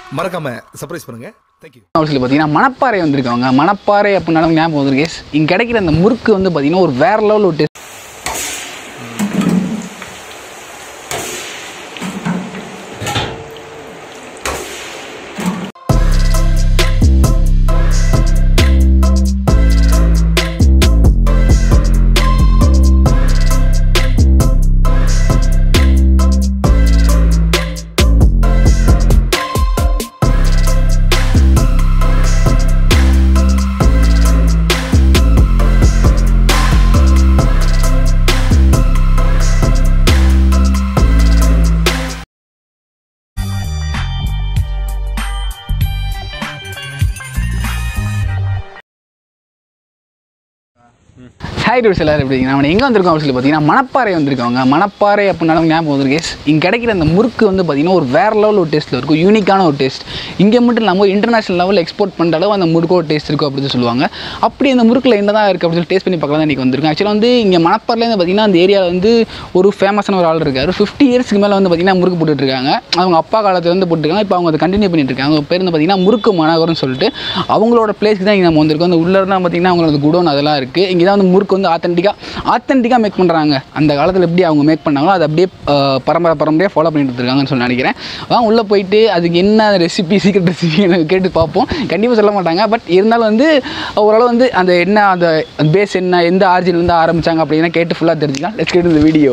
மறக்காம சர்ப்ரைஸ் பண்ணுங்க தேங்க்யூ அவசியம் பார்த்தீங்கன்னா மணப்பாறை வந்திருக்காங்க மணப்பாறை அப்படின்னாலும் ஞாபகம் வந்திருக்கு இங்கே கிடைக்கிற அந்த முறுக்கு வந்து பார்த்தீங்கன்னா ஒரு வேற லெவல் ஒரு டேஸ்ட் ஹாய் டூர்ஸ் எல்லாரும் எப்படி இருக்கீங்க? நம்ம எங்கே வந்திருக்கோம் அப்படின்னு சொல்லி பார்த்தீங்கன்னா மணப்பாறை வந்திருக்காங்க மணப்பாறை அப்படின்னாலும் ஞாபகம் வந்திருக்கு இங்கே கிடைக்கிற அந்த முறுக்கு வந்து பார்த்தீங்கன்னா ஒரு வேற லெவல் ஒரு டேஸ்ட்டில் இருக்கும் யூனிக்கான ஒரு டேஸ்ட் இங்கே மட்டும் இல்லாமல் இன்டர்நேஷனல் லெவலில் எக்ஸ்போர்ட் பண்ணுற அளவு அந்த முறுக்கு ஒரு டேஸ்ட் இருக்கும் அப்படின்னு சொல்லுவாங்க அப்படி அந்த முறுக்கில் என்ன தான் இருக்குது அப்படின்னு சொல்லி டேஸ்ட் பண்ணி பார்க்கலாம் தான் இன்றைக்கி வந்திருக்கோம் ஆக்சுவலாக வந்து இங்கே மணப்பாறையிலேருந்து பார்த்தீங்கன்னா அந்த ஏரியாவில் வந்து ஒரு ஃபேமஸான ஒரு ஆள் இருக்காரு ஃபிஃப்டி இயர்ஸ்க்கு மேலே வந்து பார்த்தீங்கன்னா முறுக்கு போட்டுட்டு இருக்காங்க அவங்க அப்பா காலத்துல இருந்து போட்டுருக்காங்க இப்போ அவங்க அதை கண்டினியூ பண்ணிட்டு இருக்காங்க அவங்க பேர் வந்து பார்த்தீங்கன்னா முறுக்கு மனோகர்னு சொல்லிட்டு அவங்களோட பிளேஸ்க்கு தான் இங்கே நம்ம வந்திருக்கோம் அந்த உள்ள தான் பார்த்தீங்கன்னா அவங்களோட குடோன் அதெல்லாம் இருக்குது இங்கே தான் வந்து முறுக்கு வந்து ஆத்தென்டிக்காக ஆத்தென்டிக்காக மேக் பண்ணுறாங்க அந்த காலத்தில் எப்படி அவங்க மேக் பண்ணாங்களோ அதை அப்படியே அஹ், பரம்பரை பரம்பரையாக ஃபாலோ பண்ணிட்டு இருக்காங்கன்னு சொல்லி நினைக்கிறேன் வாங்க உள்ளே போயிட்டு அதுக்கு என்ன ரெசிபி சீக்கிரம் ரெசிபி எனக்கு கேட்டு பார்ப்போம் கண்டிப்பாக சொல்ல மாட்டாங்க பட் இருந்தாலும் வந்து ஓரளவு வந்து அந்த என்ன அந்த பேஸ் என்ன எந்த ஆரிஜின்லேருந்து ஆரம்பிச்சாங்க அப்படின்னா கேட்டு ஃபுல்லாக தெரிஞ்சுக்கலாம் லெட்ஸ் கேட்டு இந்த வீடியோ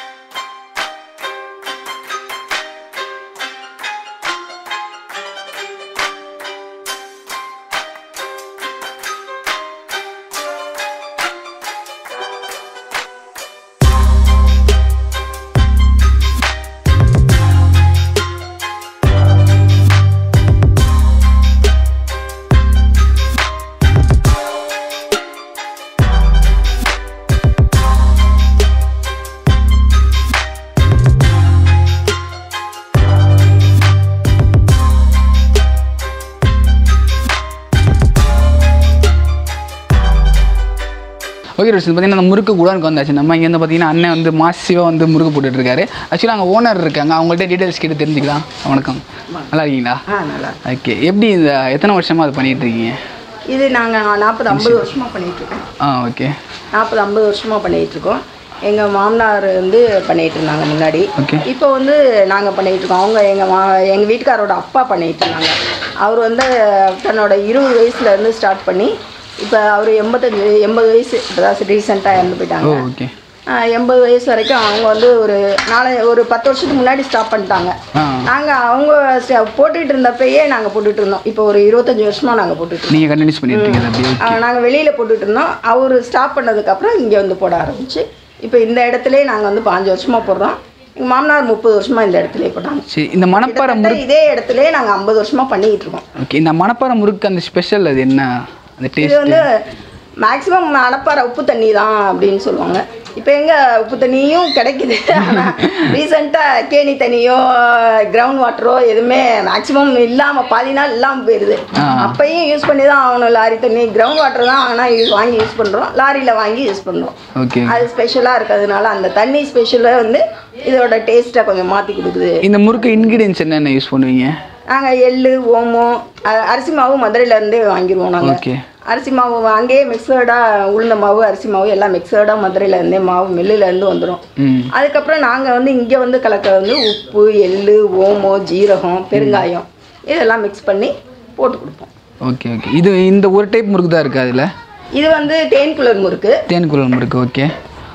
ஓகே ரோஸ் பார்த்தீங்கன்னா அந்த முறுக்கு குடோனுக்கு வந்தாச்சு நம்ம இங்கே வந்து பார்த்தீங்கன்னா அண்ணன் வந்து மாசிவாக வந்து முறுக்கு போட்டுட்டு இருக்காரு ஆக்சுவலாக அங்கே ஓனர் இருக்காங்க அவங்கள்ட்ட டீட்டெயில்ஸ் கேட்டு தெரிஞ்சுக்கலாம் வணக்கம் நல்லா இருக்கீங்களா ஆ நல்லா ஓகே எப்படி இந்த எத்தனை வருஷமாக அது பண்ணிட்டு இருக்கீங்க இது நாங்கள் நாற்பது ஐம்பது வருஷமாக பண்ணிட்டு இருக்கோம் ஆ ஓகே நாற்பது ஐம்பது வருஷமாக பண்ணிட்டு இருக்கோம் எங்கள் மாமனார் வந்து பண்ணிட்டு இருந்தாங்க முன்னாடி Okay. இப்போ வந்து நாங்கள் பண்ணிட்டு இருக்கோம் அவங்க எங்கள் மா எங்கள் வீட்டுக்காரோட அப்பா பண்ணிட்டு இருந்தாங்க அவர் வந்து தன்னோட இருபது வயசுல இருந்து ஸ்டார்ட் பண்ணி இப்போ அவர் எண்பத்தஞ்சு எண்பது வயசு இப்போ ரீசெண்டாக இறந்து ஓ போயிட்டாங்க ஓகே ஆஹ் எண்பது வயசு வரைக்கும் அவங்க வந்து ஒரு நாலு ஒரு பத்து வருஷத்துக்கு முன்னாடி ஸ்டாப் பண்ணிட்டாங்க ஆ நாங்கள் அவங்க ஸ்ட- போட்டுட்டு இருந்தப்பயே நாங்கள் போட்டுட்டு இருந்தோம் இப்போ ஒரு இருபத்தஞ்சி வருஷமாக நாங்கள் போட்டுட்டு இருக்கோம் நீங்கள் கண்டினியூஸ் பண்ணிட்டு இருக்கீங்க அப்படியே நாங்கள் வெளியில் போட்டுட்டு இருந்தோம் அவர் ஸ்டாப் பண்ணதுக்கப்புறம் இங்கே வந்து போட ஆரம்பிச்சு இப்போ இந்த இடத்துலயே நாங்கள் வந்து பாஞ்சு வருஷமாக போடுறோம் எங்கள் மாமனார் முப்பது வருஷமாக இந்த இடத்துலயே போட்டாங்க சரி இந்த மணப்பாறை கிட்டத்தட்ட முறுக்கு இதே இடத்துலயே நாங்கள் ஐம்பது வருஷமாக பண்ணிக்கிட்டு இருக்கோம் ஓகே இந்த மணப்பாறை முறுக்கு அந்த ஸ்பெஷல் அது என்ன அந்த இது டேஸ்ட் வந்து மேக்ஸிமம் மணப்பாறை உப்பு தண்ணி தான் அப்படின்னு சொல்லுவாங்க இப்போ எங்கே உப்பு தண்ணியும் கிடைக்குது ஆனால் ரீசெண்டாக கேணி தண்ணியோ கிரவுண்ட் வாட்டரோ எதுவுமே மேக்ஸிமம் இல்லாமல் பாதி நாள் இல்லாமல் போயிடுது ஆ. அப்பையும் யூஸ் பண்ணி தான் ஆகணும் லாரி தண்ணி கிரவுண்ட் வாட்டர் தான் ஆனால் யூஸ் வாங்கி யூஸ் பண்ணுறோம் லாரியில் வாங்கி யூஸ் பண்ணுறோம் ஓகே அது ஸ்பெஷலாக இருக்கிறதுனால அந்த தண்ணி ஸ்பெஷலாக வந்து இதோட டேஸ்ட்டை கொஞ்சம் மாற்றி கொடுக்குது இந்த முறுக்கு இன்க்ரீடியன்ஸ் என்னென்ன யூஸ் பண்ணுவீங்க நாங்கள் எள்ளு ஓமம் அ- அரிசி மாவு மதுரையிலேருந்தே வாங்கிடுவோம் நாங்கள் ஓகே அரிசி மாவு அங்கேயே மிக்சர்டாக உளுந்த மாவு அரிசி மாவு எல்லாம் மிக்சர்டாக மதுரையிலேருந்தே மாவு மில்லுலேருந்து வந்துடும் ம் அதுக்கப்புறம் நாங்கள் வந்து இங்கே வந்து கலக்க வந்து உப்பு எள்ளு ஓமம் ஜீரகம் பெருங்காயம் இதெல்லாம் மிக்ஸ் பண்ணி போட்டு கொடுப்போம் ஓகே ஓகே இது இந்த ஒரு டைப் முறுக்கு தான் இருக்குது அதில் இது வந்து தேன் குளர் முறுக்கு தேன் குழல் முறுக்கு ஓகே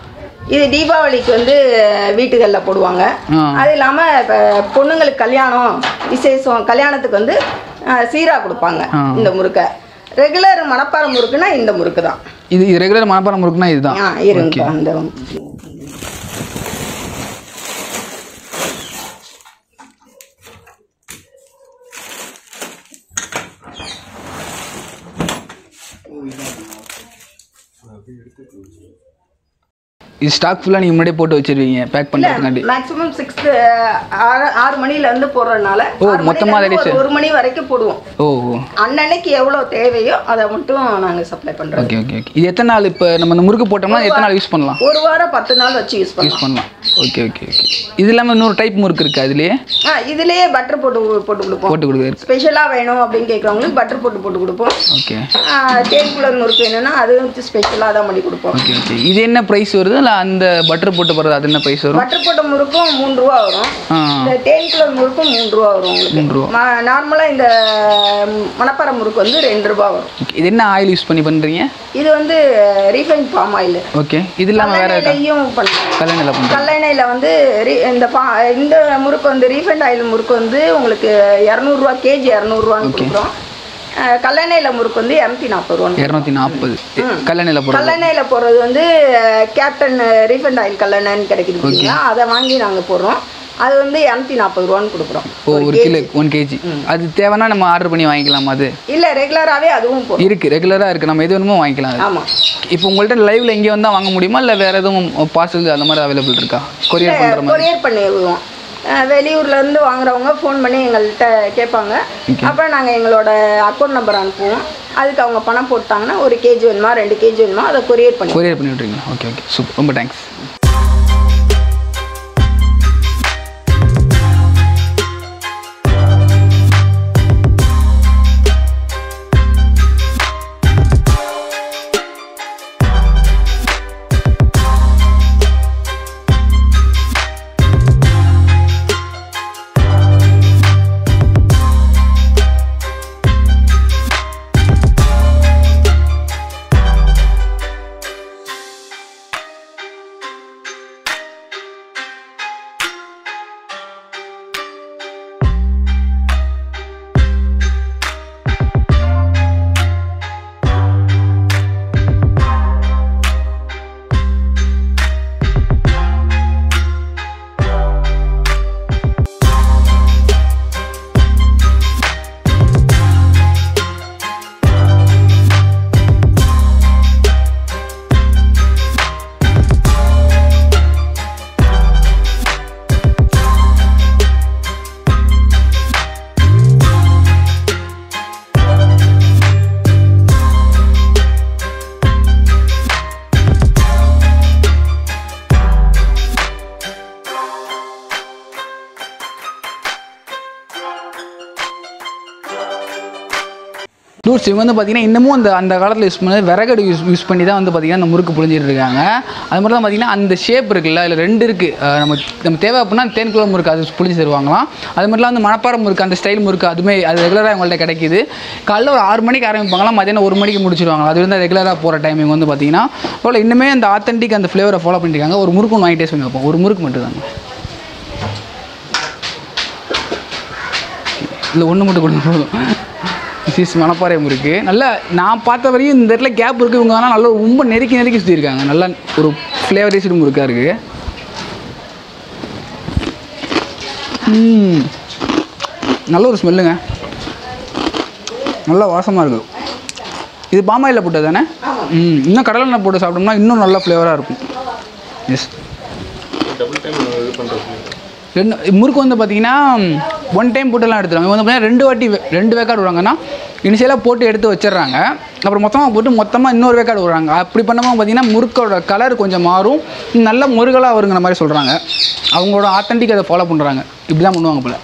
இது தீபாவளிக்கு வந்து வீட்டுகளில் போடுவாங்க ஆ. அது இல்லாமல் இப்போ பொண்ணுங்களுக்கு கல்யாணம் விசேஷம் கல்யாணத்துக்கு வந்து அஹ், சீரா கொடுப்பாங்க ஆ. இந்த முறுக்கை ரெகுலர் மணப்பாறை முறுக்குன்னா இந்த முறுக்கு தான் இது இது ரெகுலர் மணப்பாறை முறுக்குனா இதுதான் ஆ இருங்க அந்த இது ஸ்டாக் ஃபுல்லாக நீங்கள் முன்னாடியே போட்டு வச்சிருவீங்க பேக் பண்ணுறதுக்காண்டி மேக்ஸிமம் சிக்ஸ் ஆறு ஆறு மணில இருந்து போடுறதுனால ஓ, ஆறு மொத்தமா மணில இருந்து ready ஒரு- ஒரு மணி வரைக்கும் போடுவோம் ஓ ஓ அன்னன்னைக்கு எவ்வளோ தேவையோ அதை மட்டும் நாங்க சப்ளை பண்றோம் ஓகே ஓகே ஓகே இது எத்தனை நாள் இப்போ நம்ம இந்த முறுக்கு போட்டோம்னா எத்தனை நாள் யூஸ் பண்ணலாம் ஒரு வாரம் பத்து நாள் வச்சு யூஸ் பண்ணலாம் யூஸ் பண்ணலாம் ஓகே ஓகே ஓகே இது இல்லாமல் இன்னொரு டைப் முறுக்கு இருக்கா அதுலேயே ஆ இதுலயே பட்டர் போட்டு போட்டு கொடுப்போம் போட்டு கொடுக்குறது ஸ்பெஷலா வேணும் அப்படின்னு கேட்குறவங்களுக்கு பட்டர் போட்டு போட்டு கொடுப்போம் ஓகே ஆ, தேன் குளர் முறுக்கு வேணும்னா அது வந்து ஸ்பெஷலாக தான் பண்ணி கொடுப்போம் ஓகே ஓகே இது என்ன ப்ரைஸ் வருது இல்லை அந்த பட்டர் போட்டு போடுறது அது என்ன ப்ரைஸ் வரும் பட்டர் போட்ட முறுக்கும் மூணு ரூபா வரும் ஆ இந்த தேன் குளர் முறுக்கும் மூணு ரூபா வரும் மூணு உங்களுக்கு ரூபா நார்மலாக இந்த மணப்பாறை முறுக்கு வந்து ரெண்டு ரூபா வரும் ஓகே இது என்ன ஆயில் யூஸ் பண்ணி பண்ணுறீங்க இது வந்து ரீஃபைன் பாம் ஆயில் ஓகே இது இல்லாமல் வேறு இருக்கா கல்லெண்ணெய்லையும் பண்ணலாம் கல்யாணில் பண்ணுறோம் கல்லெண்ணெயில் வந்து re- இந்த பா இந்த முறுக்கு வந்து ரீஃபைண்ட் ஆயில் முறுக்கு வந்து உங்களுக்கு இரநூறுவா கேஜி இரநூறுவான்னு கொடுக்குறோம் அஹ், கல்லெண்ணெயில் முறுக்கு வந்து இரநூத்தி நாற்பது ரூபா இரநூத்தி நாற்பது கல்யாணியில் போடுறது கல்லெண்ணெயில் போடுறது வந்து கேப்டன் ரீஃபைண்ட் ஆயில் கல்லெண்ணெய்னு கிடைக்குது பார்த்தீங்களா அதை வாங்கி நாங்கள் போடுறோம் அது வந்து இரநூத்தி நாற்பது ரூபான்னு கொடுக்குறோம் ஓ ஒரு கிலோ ஒன் கேஜி அது தேவைன்னா நம்ம ஆர்டர் பண்ணி வாங்கிக்கலாம் அது இல்லை ரெகுலராகவே அதுவும் போடுறோம் இருக்குது ரெகுலராக இருக்குது நம்ம எது வேணுமோ வாங்கிக்கலாம் அது ஆமாம் இப்போ உங்கள்கிட்ட லைவ்ல எங்கே வந்தால் வாங்க முடியுமா இல்லை வேறு எதுவும் பார்சல் அந்த மாதிரி அவைலபிள் இருக்கா கொரியர் பண்ணுற மாதிரி கொரியர் பண்ணி விடுவோம் அஹ், வெளியூர்ல இருந்து வாங்குறவங்க ஃபோன் பண்ணி எங்கள்கிட்ட கேட்பாங்க அப்புறம் நாங்கள் எங்களோட அக்கௌண்ட் நம்பர் அனுப்புவோம் அதுக்கு அவங்க பணம் போட்டாங்கன்னா ஒரு கேஜி வேணுமா ரெண்டு கேஜி வேணுமா அதை கொரியர் பண்ணி கொரியர் பண்ணி விட்றீங்களா ஓகே ஓகே சூப்பர் ரொம்ப தேங்க்ஸ் டூர்ஸ் இவங்க வந்து பார்த்தீங்கன்னா இன்னமும் அந்த அந்த காலத்தில் யூஸ் பண்ணது விறகடு யூஸ் யூஸ் பண்ணி தான் வந்து பார்த்தீங்கன்னா அந்த முறுக்கு புழிஞ்சிட்டு இருக்காங்க அது மாதிரி தான் பார்த்தீங்கன்னா அந்த ஷேப் இருக்குல்ல அதில் ரெண்டு இருக்குது நம்ம நம்ம தேவை அப்படின்னா தேன் குளம் முறுக்கு அது புளிஞ்சு தருவாங்களாம் அது மாதிரிலாம் வந்து மணப்பாறை முறுக்கு அந்த ஸ்டைல் முறுக்கு அதுவுமே அது ரெகுலராக அவங்கள்ட்ட கிடைக்குது காலைல ஒரு ஆறு மணிக்கு ஆரம்பிப்பாங்களாம் மதியானம் ஒரு மணிக்கு முடிச்சிருவாங்க அது வந்து ரெகுலராக போகிற டைமிங் வந்து பார்த்தீங்கன்னா அவ்வளோ இன்னுமே அந்த ஆத்தென்டிக் அந்த ஃப்ளேவரை ஃபாலோ பண்ணிருக்காங்க ஒரு முறுக்கு ஒன்று வாங்கி டேஸ்ட் பண்ணி வைப்போம் ஒரு முறுக்கு மட்டும் தாங்க இல்லை ஒன்று மட்டும் கொடுங்க போதும் சிஸ் மணப்பாறை முறுக்கு நல்லா நான் பார்த்த வரையும் இந்த இடத்துல கேப் இருக்குது இவங்க ஆனால் நல்லா ரொம்ப நெருக்கி நெருக்கி சுற்றிருக்காங்க நல்லா ஒரு ஃப்ளேவரைஸ்டு முறுக்காக இருக்குது ம் நல்ல ஒரு ஸ்மெல்லுங்க நல்லா வாசமாக இருக்குது இது பாமாயில் போட்டது தானே ம் இன்னும் கடலை எண்ணெய் போட்டு சாப்பிட்டோம்னா இன்னும் நல்லா ஃப்ளேவராக இருக்கும் எஸ் ரெண்டு முறுக்கு வந்து பார்த்தீங்கன்னா ஒன் டைம் போட்டுலாம் எடுத்துருவாங்க இவங்க வந்து பார்த்தீங்கன்னா ரெண்டு வாட்டி வே- ரெண்டு வேக்காடு விடுவாங்கன்னா இனிஷியலாக போட்டு எடுத்து வச்சிடுறாங்க அப்புறம் மொத்தமாக போட்டு மொத்தமாக இன்னொரு வேக்காடு விடுறாங்க அப்படி பண்ணும்போது பார்த்தீங்கன்னா முறுக்கோட கலர் கொஞ்சம் மாறும் நல்ல முருகலாக வருங்கிற மாதிரி சொல்கிறாங்க அவங்களோட ஆத்தென்டிக் அதை ஃபாலோ பண்ணுறாங்க இப்படி தான் பண்ணுவாங்க போல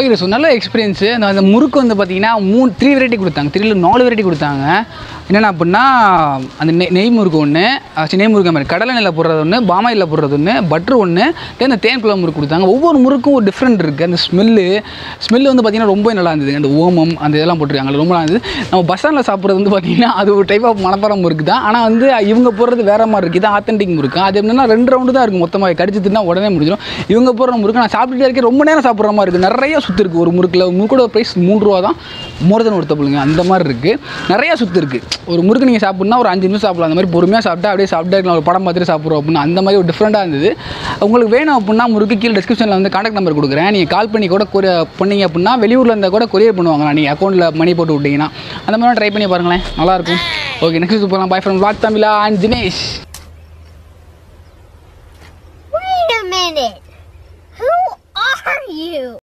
ஓகே ஸோ நல்ல எக்ஸ்பீரியன்ஸு அந்த அந்த முறுக்கு வந்து பார்த்தீங்கன்னா மூணு த்ரீ வெரைட்டி கொடுத்தாங்க த்ரீல நாலு வெரைட்டி கொடுத்தாங்க என்னென்ன அப்படின்னா அந்த நெய் நெய் முறுக்கு ஒன்று நெய் முறுக்கு மாதிரி கடலை நெல்லில் போடுறது ஒன்று பாமாயில் போடுறது ஒன்று பட்ரு ஒன்று இந்த தேன் குழம்பு முறுக்கு கொடுத்தாங்க ஒவ்வொரு முறுக்கும் ஒரு டிஃப்ரெண்ட் இருக்குது அந்த ஸ்மெல்லு ஸ்மெல்லு வந்து பார்த்தீங்கன்னா ரொம்ப நல்லா இருந்தது அந்த ஓமம் அந்த இதெல்லாம் போட்டிருக்காங்க ரொம்ப நல்லா இருந்தது நம்ம பஸ் ஸ்டாண்டில் சாப்பிட்றது வந்து பார்த்தீங்கன்னா அது ஒரு டைப் ஆஃப் மணப்பாறை முறுக்கு தான் ஆனால் வந்து இவங்க போடுறது வேற மாதிரி இருக்குது இது ஆத்தென்டிக் முறுக்கு அது என்னன்னா ரெண்டு ரவுண்டு தான் இருக்கும் மொத்தமாக கடிச்சு தின்னா உடனே முடிஞ்சிடும் இவங்க போடுற முறுக்கு நான் சாப்பிட்டுட்டே இருக்கேன் ரொம்ப நேரம் சாப்பிட்ற மாதிரி இருக்குது நிறைய சுத்து இருக்குது ஒரு முறுக்கில் ஒரு முறுக்கோட ப்ரைஸ் மூணு ரூபா தான் மோர் தென் ஒருத்தப்பிள்ளைங்க அந்த மாதிரி இருக்குது நிறைய சுத்து இருக்குது ஒரு முறுக்கு நீங்கள் சாப்பிட்னா ஒரு அஞ்சு நிமிஷம் சாப்பிடலாம் அந்த மாதிரி பொறுமையாக சாப்பிட்டா அப்படியே சாப்பிட்டே இருக்கலாம் ஒரு படம் பார்த்துட்டு சாப்பிட்றோம் அப்படின்னு அந்த மாதிரி ஒரு டிஃப்ரெண்ட்டாக இருந்தது உங்களுக்கு வேணும் அப்படின்னா முறுக்கு கீழே டிஸ்கிரிப்ஷனில் வந்து கான்டாக்ட் நம்பர் கொடுக்குறேன் நீங்கள் கால் பண்ணி கூட கொரிய பண்ணீங்க அப்படின்னா வெளியூரில் இருந்தால் கூட கொரியர் பண்ணுவாங்க நீங்கள் அக்கௌண்ட்டில் மணி போட்டு விட்டீங்கன்னா அந்த மாதிரி ட்ரை பண்ணி பாருங்களேன் நல்லாயிருக்கும் ஓகே நெக்ஸ்ட் போகலாம் bye friend walk Tamizha and Dinesh Wait a minute. Who are you?